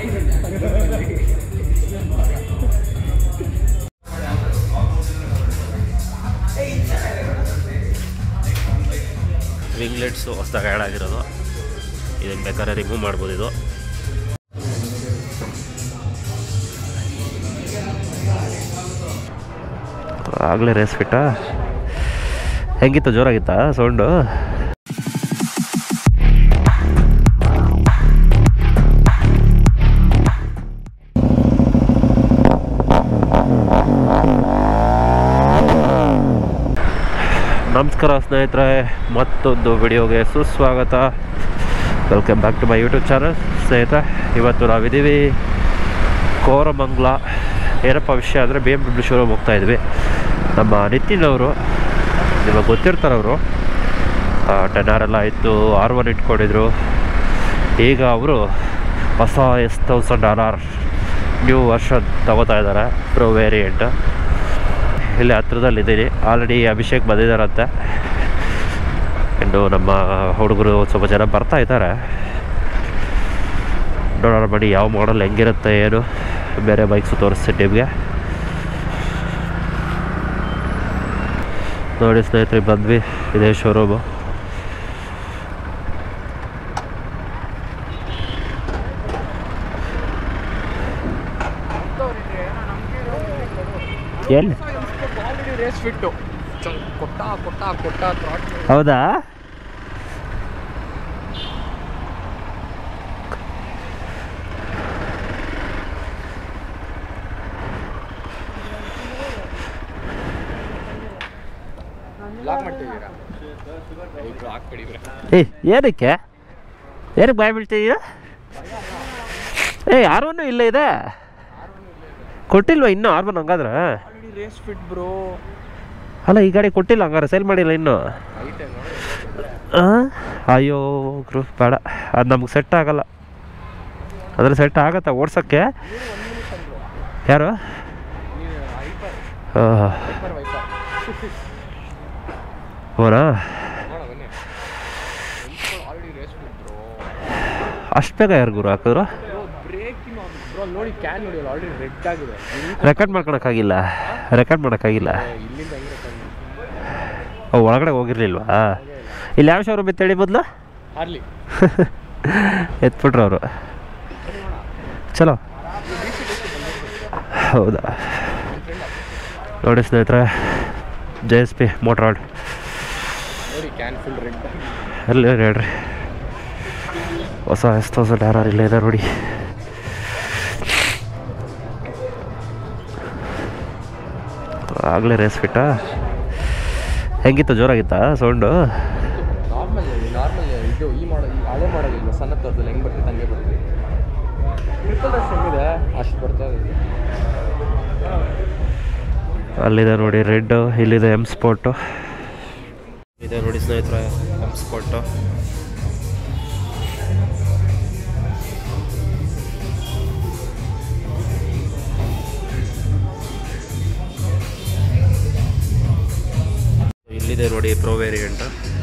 ವಿಂಗ್ಲೆಟ್ಸು ಹೊಸ್ದಾಗಿ ಆ್ಯಡ್ ಆಗಿರೋದು ಇದನ್ನು ಬೇಕಾದ್ರೆ ರಿಮೂವ್ ಮಾಡ್ಬೋದು ಇದು ಆಗಲೇ ರೇಸ್ ಫಿಟ್ಟಾ ಹೆಂಗಿತ್ತು ಜೋರಾಗಿತ್ತಾ ಸೌಂಡು ನಮಸ್ಕಾರ ಸ್ನೇಹಿತರೆ ಮತ್ತೊಂದು ವಿಡಿಯೋಗೆ ಸುಸ್ವಾಗತ welcome back to my YouTube channel ಸ್ನೇಹಿತರೆ ಇವತ್ತು ನಾವಿದ್ದೀವಿ ಕೋರಮಂಗ್ಲ ಏನಪ್ಪ ವಿಷಯ ಅಂದರೆ ಬಿ ಎಮ್ ಡಬ್ಲ್ಯೂ ಶೋರೂಮ್ ಹೋಗ್ತಾ ಇದ್ವಿ ನಮ್ಮ ನಿತಿನ್ ಅವರು ನಿಮಗೆ ಗೊತ್ತಿರ್ತಾರೆ ಅವರು ಟೆನ್ ಆರ್ ಎಲ್ಲ ಇತ್ತು ಆರ್ ಒನ್ ಇಟ್ಕೊಂಡಿದ್ರು ಈಗ ಅವರು ಹೊಸ S thousand R R new version ತಗೋತಾ ಇದ್ದಾರೆ ಪ್ರೋ ವೇರಿಯಂಟ್ ಇಲ್ಲಿ ಹತ್ರದಲ್ಲಿದ್ದೀನಿ ಆಲ್ರೆಡಿ ಅಭಿಷೇಕ್ ಬಂದಿದ್ದಾರಂತೆ ಇನ್ನು ನಮ್ಮ ಹುಡುಗರು ಸ್ವಲ್ಪ ಜನ ಬರ್ತಾ ಇದ್ದಾರೆ ನೋಡೋಣ ಬನ್ನಿ ಯಾವ ಮಾಡಲ್ ಹೆಂಗಿರುತ್ತೆ ಏನು ಬೇರೆ ಬೈಕ್ಸು ತೋರಿಸ್ತೀನಿ ನಿಮಗೆ ನೋಡಿ ಸ್ನೇಹಿತರೆ ಬಂದ್ವಿ ಇದೇ ಶೋರೂಮು ಎಲ್ಲಿ ಆಲ್ರೆಡಿ ರೇಸ್ ಫಿಟ್ಟು ಕೊಟ್ಟ ಕೊಟ್ಟ ಕೊಟ್ಟ ಥ್ರಾಟ್ಲ್ ಹೌದಾ ಬ್ಲಾಕ್ ಮಾಡ್ತಿದ್ದೀರಾ ಇಬ್ರು ಹಾಕ್ಬಿಡಿ ಇವ್ರೆ ಏ ಏನಕ್ಕೆ ಏನಕ್ಕೆ ಬಾಯ್ ಬೀಳ್ತಿದ್ದೀರ ಏ ಆರ್ವನು ಇಲ್ಲೇ ಇದೆ ಕೊಟ್ಟಿಲ್ವಾ ಇನ್ನೂ ಆರ್ವನ್ ಹಂಗಾದ್ರೆ ಆಲ್ರೆಡಿ ರೇಸ್ ಫಿಟ್ ಬ್ರೋ ಅಲ್ಲ ಈ ಗಾಡಿ ಕೊಟ್ಟಿಲ್ಲ ಹಂಗಾರೆ ಸೇಲ್ ಮಾಡಿಲ್ಲ ಇನ್ನೂ ಐತೆ ಆ? ಅಯ್ಯೋ ಗ್ರೂ ಬೇಡ ಅದು ನಮ್ಗೆ ಸೆಟ್ ಆಗಲ್ಲ ಅದ್ರ ಸೆಟ್ ಆಗತ್ತಾ ಓಡ್ಸೋಕ್ಕೆ ಯಾರು ನೀವು ಹೈಪರ್ ಆ, ಹೈಪರ್ ವೈಪರ್ ಹೋನಾ ನೋಡ ಬನ್ನಿ ಆಲ್ರೆಡಿ ರೇಸ್ ಫಿಟ್ ಬ್ರೋ ಅಷ್ಟು ಬೇಗ ಯಾರು ಗುರು ಹಾಕಿದ್ರು ಬ್ರೋ ಬ್ರೇಕಿನ ಬ್ರೋ ನೋಡಿ ಕ್ಯಾನ್ ನೋಡಿ ಅಲ್ಲಿ ಆಲ್ರೆಡಿ ರೆಡ್ ಆಗಿದೆ ರೆಕಾರ್ಡ್ ಮಾಡ್ಕೊಳಕ್ಕಾಗಿಲ್ಲ ರೆಕಾರ್ಡ್ ಮಾಡೋಕ್ಕಾಗಿಲ್ಲ ಏ, ಇಲ್ಲಿಂದ ಹೆಂಗೆ ಕಂಡು ಓ ಒಳಗಡೆ ಹೋಗಿರ್ಲಿಲ್ವಾ ಇಲ್ಲಿ ಯಾವ ಶೋರೂಮ್ ಇತ್ತು ಹೇಳಿ ಮೊದಲು ಹಾರ್ಲಿ ಎತ್ಬಿಟ್ರು ಅವರು ಚಲೋ ಹೌದಾ ನೋಡಿ ಸ್ನೇಹಿತರೆ ಜೆ ಎಸ್ ಪಿ ಮೋಟ್ರಾಡ್ ನೋಡಿ ಕ್ಯಾನ್ ಫುಲ್ ರೆಡ್ ಆಗಿದೆ ಎಲ್ಲಿ ಹೇಳ್ರಿ ಹೊಸ ಎಸ್ ತೌಸಂಡ್ ಆರ್ ಆರ್ ಇಲ್ಲೇ ಇದೆ ನೋಡಿ ಆಗಲೇ ರೇಸ್ ಫಿಟ್ಟಾ ಹೆಂಗಿತ್ತು ಜೋರಾಗಿತ್ತಾ ಸೌಂಡು ನಾರ್ಮಲ್ ನಾರ್ಮಲ್ ಇದು ಈ ಮಾಡಲ್ ಈ ಹಳೆ ಮಾಡಲ್ ಇಲ್ಲ ಸಣ್ಣ ತೋರ್ದಲ್ಲಿ ಹೆಂಗೆ ಬರ್ತೈತೆ ಹಂಗೆ ಬರ್ತೈತೆ ಟ್ರಿಪಲ್ ಎಸ್ ಹೆಂಗಿದೆ ಅಷ್ಟು ಬರ್ತಾ ಇದೆ ಅಲ್ಲಿದೆ ನೋಡಿ ರೆಡ್ ಇಲ್ಲಿದೆ ಎಮ್ ಸ್ಪಾಟು ಇದೆ ನೋಡಿ ಸ್ನೇಹಿತರೆ ಎಮ್ ಸ್ಪಾಟು ಇಲ್ಲಿದೆ ನೋಡಿ ಪ್ರೋ ವೇರಿಯಂಟ್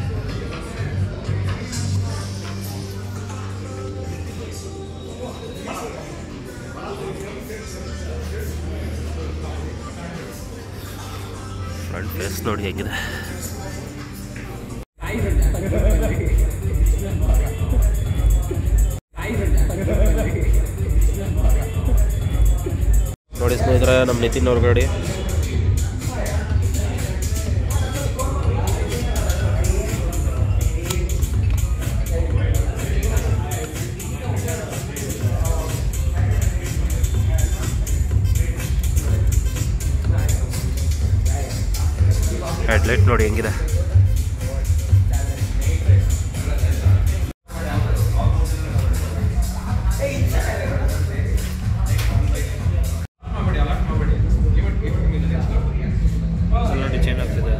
ಫ್ರಂಟ್ ಫೇಸ್ ನೋಡಿ ಹೇಗಿದೆ ನೋಡಿ ಸ್ನೇಹಿತರೆ ನಮ್ಮ ನಿತಿನ್ ಅವ್ರ ಗಾಡಿ ಹೆಡ್ಲೈಟ್ ನೋಡಿ ಹೆಂಗಿದೆ ನೋಡಿ ಚೇಂಜ್ ಆಗ್ತಿದೆ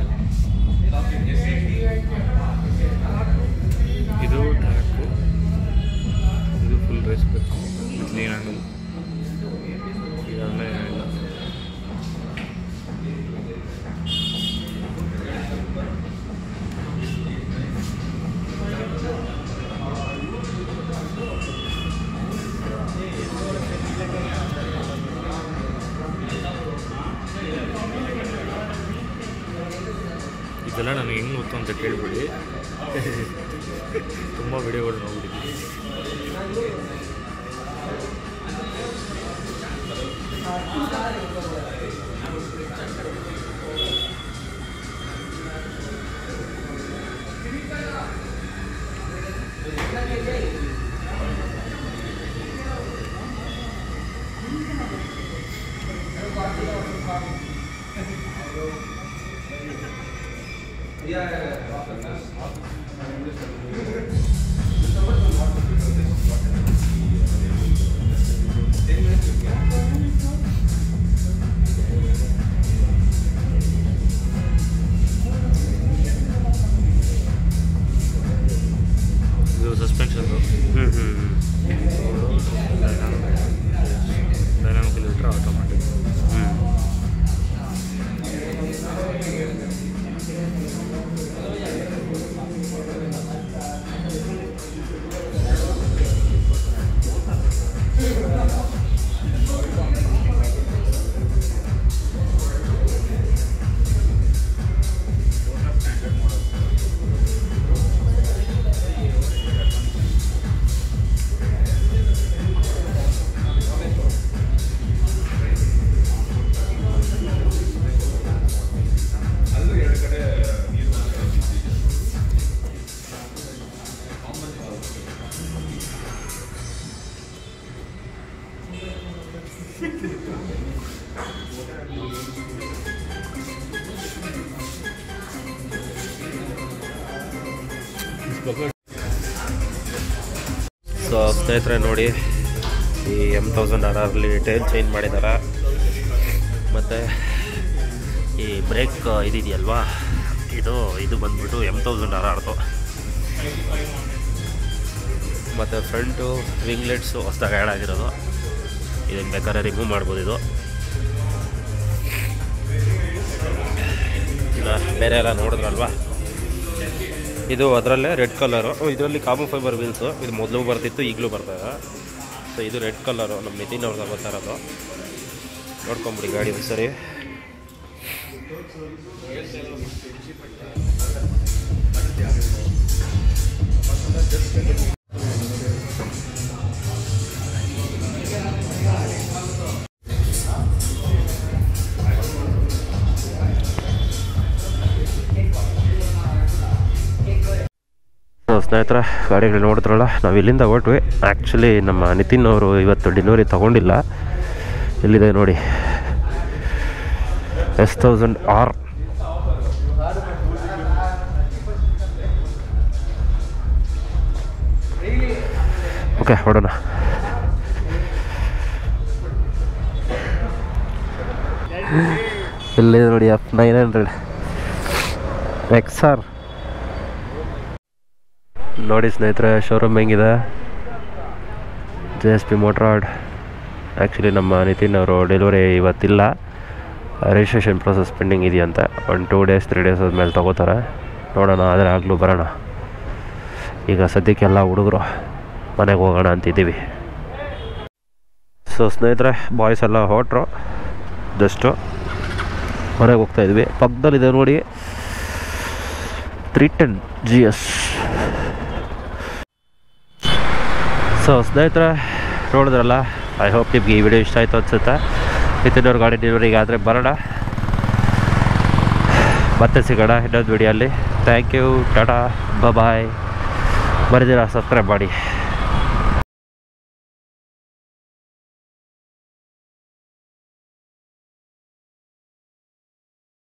ಇದು ಟ್ರ್ಯಾಕು ಇದು ಫುಲ್ ರೇಸ್ ಬೇಕು ಕ್ಲೀನ್ ಆಗಲ್ಲ ಇದೆಲ್ಲ ಏನಿಲ್ಲ ಇವೆಲ್ಲ ನನಗೆ ಹೆಂಗೆ ಗೊತ್ತು ಅಂತ ಕೇಳ್ಬಿಡಿ ತುಂಬ ವಿಡಿಯೋಗಳು ನೋಡ್ಬಿಟ್ಟಿದ್ದೀನಿ ಇದು ಸಸ್ಪೆನ್ಷನ್ ಹ್ಞೂ ಹ್ಞೂ ಡೈನಾಮಿಕಲ್ ಇಟ್ಟರೆ ಆಟೋಮ್ಯಾಟಿಕ್ ಹ್ಞೂ ಸೊ ಸ್ನೇಹಿತರೆ ನೋಡಿ ಈ ಎಮ್ ತೌಸಂಡ್ ಆರ್ ಆರ್ಲಿ ಟೈಲ್ ಚೇಂಜ್ ಮಾಡಿದ್ದಾರೆ ಮತ್ತು ಈ ಬ್ರೇಕ್ ಇದಿದೆಯಲ್ವಾ ಇದು ಇದು ಬಂದ್ಬಿಟ್ಟು ಎಮ್ ತೌಸಂಡ್ ಆರ್ ಆರ್ದು ಮತ್ತು ಫ್ರಂಟು ವಿಂಗ್ಲೆಟ್ಸು ಹೊಸ್ದಾಗಿ ಆ್ಯಡ್ ಆಗಿರೋದು ಇದನ್ನು ಬೇಕಾದ್ರೆ ರಿಮೂವ್ ಮಾಡ್ಬೋದು ಇದು ಇನ್ನು ಬೇರೆ ಎಲ್ಲ ನೋಡಿದ್ರಲ್ವಾ ಇದು ಅದರಲ್ಲೇ ರೆಡ್ ಕಲರು ಇದರಲ್ಲಿ ಕಾಮನ್ ಫೈಬರ್ ವೀಲ್ಸು ಇದು ಮೊದಲು ಬರ್ತಿತ್ತು ಈಗಲೂ ಬರ್ತದೆ ಸೊ ಇದು ರೆಡ್ ಕಲರು ನಮ್ಮ ನಿತಿನ್ ಅವ್ರದ್ದು ಬರ್ತಾ ಇರೋದು ನೋಡ್ಕೊಂಬಿಡಿ ಗಾಡಿ ಒಂದು ಸರಿ ಸೊ ಸ್ನೇಹಿತರೆ ಗಾಡಿಗಳು ನೋಡಿದ್ರಲ್ಲ ನಾವು ಇಲ್ಲಿಂದ ಹೊರಟ್ವಿ ಆ್ಯಕ್ಚುಲಿ ನಮ್ಮ ನಿತಿನ್ ಅವರು ಇವತ್ತು ಡೆಲಿವರಿ ತೊಗೊಂಡಿಲ್ಲ ಇಲ್ಲಿದೆ ನೋಡಿ ಎಸ್ ತೌಸಂಡ್ ಆರ್ ಓಕೆ ಹೊಡೋಣ ಇಲ್ಲಿದೆ ನೋಡಿ F nine hundred X R ನೋಡಿ ಸ್ನೇಹಿತರೆ ಶೋರೂಮ್ ಹೆಂಗಿದೆ J S P Motorrad actually ನಮ್ಮ ನಿತಿನ್ ಅವರು ಡೆಲಿವರಿ ಇವತ್ತಿಲ್ಲ ರಿಜಿಸ್ಟ್ರೇಷನ್ ಪ್ರೊಸೆಸ್ ಪೆಂಡಿಂಗ್ ಇದೆಯಂತೆ ಒಂದು ಟೂ ಡೇಸ್ ತ್ರೀ ಡೇಸ್ ಆದಮೇಲೆ ತೊಗೋತಾರೆ ನೋಡೋಣ ಆದರೆ ಆಗಲೂ ಬರೋಣ ಈಗ ಸದ್ಯಕ್ಕೆಲ್ಲ ಹುಡುಗರು ಮನೆಗೆ ಹೋಗೋಣ ಅಂತಿದ್ದೀವಿ ಸೊ ಸ್ನೇಹಿತರೆ ಬಾಯ್ಸ್ ಎಲ್ಲ ಹೊರಟ್ರು ಜಸ್ಟು ಮನೆಗೆ ಹೋಗ್ತಾಯಿದ್ವಿ ಪಕ್ಕದಲ್ಲಿದೆ ನೋಡಿ three ten G S so ಸ್ನೇಹಿತರೆ ನೋಡಿದ್ರಲ್ಲ ಐ ಹೋಪ್ ನಿಮ್ಗೆ ಈ ವಿಡಿಯೋ ಇಷ್ಟ ಆಯಿತು ಅನಿಸುತ್ತೆ ನಿತಿನವ್ರ ಗಾಡಿ ಡೆಲಿವರಿಗೆ ಆದರೆ ಬರೋಣ ಮತ್ತೆ ಸಿಗೋಣ ಇನ್ನೊಂದು ವಿಡಿಯೋಲ್ಲಿ ಥ್ಯಾಂಕ್ ಯು ಟಾಟಾ ಬಾಯ್ ಬರೆದಿರ ಸಬ್ಸ್ಕ್ರೈಬ್ ಮಾಡಿ